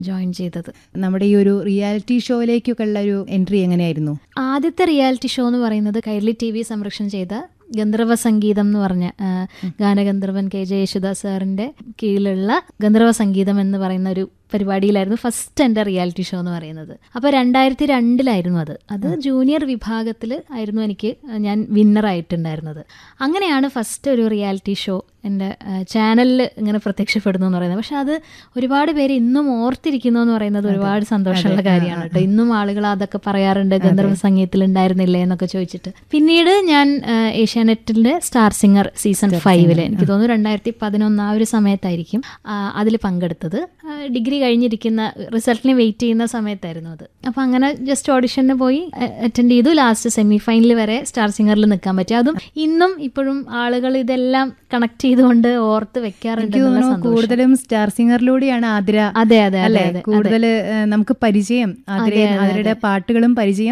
Join ചെയ്തത് നമ്മുടെ ഈ ഒരു റിയാലിറ്റി ഷോയിലേക്കൊക്കെ ഉള്ള ഒരു എൻട്രി എങ്ങനെയായിരുന്നു ആദ്യത്തെ റിയാലിറ്റി ഷോ എന്ന് പറയുന്നത് കൈരളി ടി വി സംരക്ഷണം ചെയ്ത ഗന്ധർവ സംഗീതം എന്ന് പറഞ്ഞ ആ, ഗാനഗന്ധർവൻ കെ ജെ യേശുദാസ് സാറിന്റെ കീഴിലുള്ള ഗന്ധർവ സംഗീതം എന്ന് പറയുന്ന ഒരു പരിപാടിയിലായിരുന്നു ഫസ്റ്റ് എൻ്റെ റിയാലിറ്റി ഷോ എന്ന് പറയുന്നത് അപ്പോൾ രണ്ടായിരത്തി രണ്ടിലായിരുന്നു അത് അത് ജൂനിയർ വിഭാഗത്തിൽ ആയിരുന്നു എനിക്ക് ഞാൻ വിന്നർ ആയിട്ടുണ്ടായിരുന്നത് അങ്ങനെയാണ് ഫസ്റ്റ് ഒരു റിയാലിറ്റി ഷോ എൻ്റെ ചാനലിൽ ഇങ്ങനെ പ്രത്യക്ഷപ്പെടുന്നു എന്ന് പറയുന്നത് പക്ഷെ അത് ഒരുപാട് പേര് ഇന്നും ഓർത്തിരിക്കുന്നു എന്ന് പറയുന്നത് ഒരുപാട് സന്തോഷമുള്ള കാര്യമാണ് കേട്ടോ ഇന്നും ആളുകൾ അതൊക്കെ പറയാറുണ്ട് ഗന്ധർവ സംഗീതത്തിൽ ഉണ്ടായിരുന്നില്ലേ എന്നൊക്കെ ചോദിച്ചിട്ട് പിന്നീട് ഞാൻ ആ, ഏഷ്യാനെറ്റിന്റെ സ്റ്റാർ സിംഗർ സീസൺ ഫൈവില് എനിക്ക് തോന്നുന്നു രണ്ടായിരത്തി പതിനൊന്ന് ആ ഒരു സമയത്തായിരിക്കും അതിൽ പങ്കെടുത്തത് ആ, ഡിഗ്രി കഴിഞ്ഞിരിക്കുന്ന റിസൾട്ടിന് വെയിറ്റ് ചെയ്യുന്ന സമയത്തായിരുന്നു അത് അപ്പോൾ അങ്ങനെ ജസ്റ്റ് ഓഡിഷന് പോയി അറ്റൻഡ് ചെയ്തു ലാസ്റ്റ് സെമി ഫൈനൽ വരെ സ്റ്റാർ സിംഗറിൽ നിൽക്കാൻ പറ്റി അതും ഇന്നും ഇപ്പോഴും ആളുകൾ ഇതെല്ലാം കണക്ട് ചെയ്തുകൊണ്ട് ഓർത്ത് വെക്കാറുണ്ട് എനിക്ക് എന്നുള്ള തോന്നുന്നു സന്തോഷം. കൂടുതലും സ്റ്റാർ സിംഗറിലൂടെയാണ് ആതിര അതെ അതെ അതെ അല്ലെ അതെ കൂടുതൽ നമുക്ക് പരിചയം ആതിര അതെ, അതെ, ആതിരയുടെ പാട്ടുകളും പരിചയം